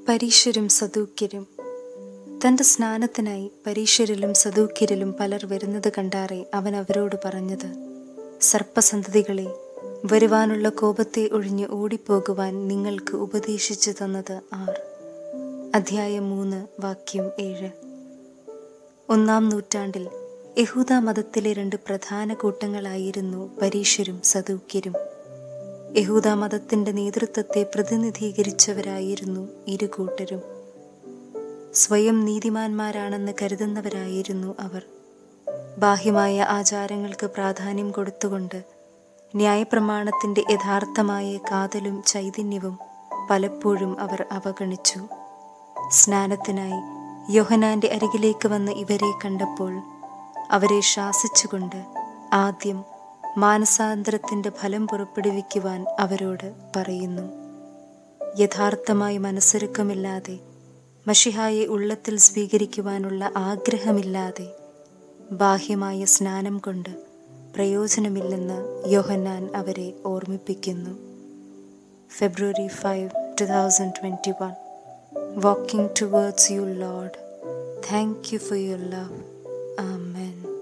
പരീശരും സദൂക്യരും തന്റെ സ്നാനത്തിനായി പരീശരിലും സദൂക്യരിലും പലർ വരുന്നത് കണ്ടാറെ അവൻ അവരോട് പറഞ്ഞത് സർപ്പസന്തതികളെ വരുവാനുള്ള കോപത്തെ ഒഴിഞ്ഞ് ഓടിപ്പോകുവാൻ നിങ്ങൾക്ക് ഉപദേശിച്ചു തന്നത് ആർ അധ്യായം മൂന്ന് വാക്യം ഏഴ് ഒന്നാം നൂറ്റാണ്ടിൽ യഹൂദ മതത്തിലെ രണ്ട് പ്രധാന കൂട്ടങ്ങളായിരുന്നു പരീശരും സദൂക്യരും യഹൂദ മതത്തിന്റെ നേതൃത്വത്തെ പ്രതിനിധീകരിച്ചവരായിരുന്നു ഇരു കൂട്ടരും സ്വയം നീതിമാന്മാരാണെന്ന് കരുതുന്നവരായിരുന്നു അവർ ബാഹ്യമായ ആചാരങ്ങൾക്ക് പ്രാധാന്യം കൊടുത്തുകൊണ്ട് ന്യായപ്രമാണത്തിന്റെ യഥാർത്ഥമായ കാതലും ചൈതന്യവും പലപ്പോഴും അവർ അവഗണിച്ചു സ്നാനത്തിനായി യോഹനാന്റെ അരികിലേക്ക് വന്ന ഇവരെ കണ്ടപ്പോൾ അവരെ ശാസിച്ചുകൊണ്ട് ആദ്യം മാനസാന്തരത്തിന്റെ ഫലം പുറപ്പെടുവിക്കുവാൻ അവരോട് പറയുന്നു യഥാർത്ഥമായി മനസ്സൊരുക്കമില്ലാതെ മഷിഹായെ ഉള്ളത്തിൽ സ്വീകരിക്കുവാനുള്ള ആഗ്രഹമില്ലാതെ ബാഹ്യമായ സ്നാനം കൊണ്ട് പ്രയോജനമില്ലെന്ന് യോഹന്നാൻ അവരെ ഓർമ്മിപ്പിക്കുന്നു February five two thousand twenty one walking towards you Lord thank you for your love amen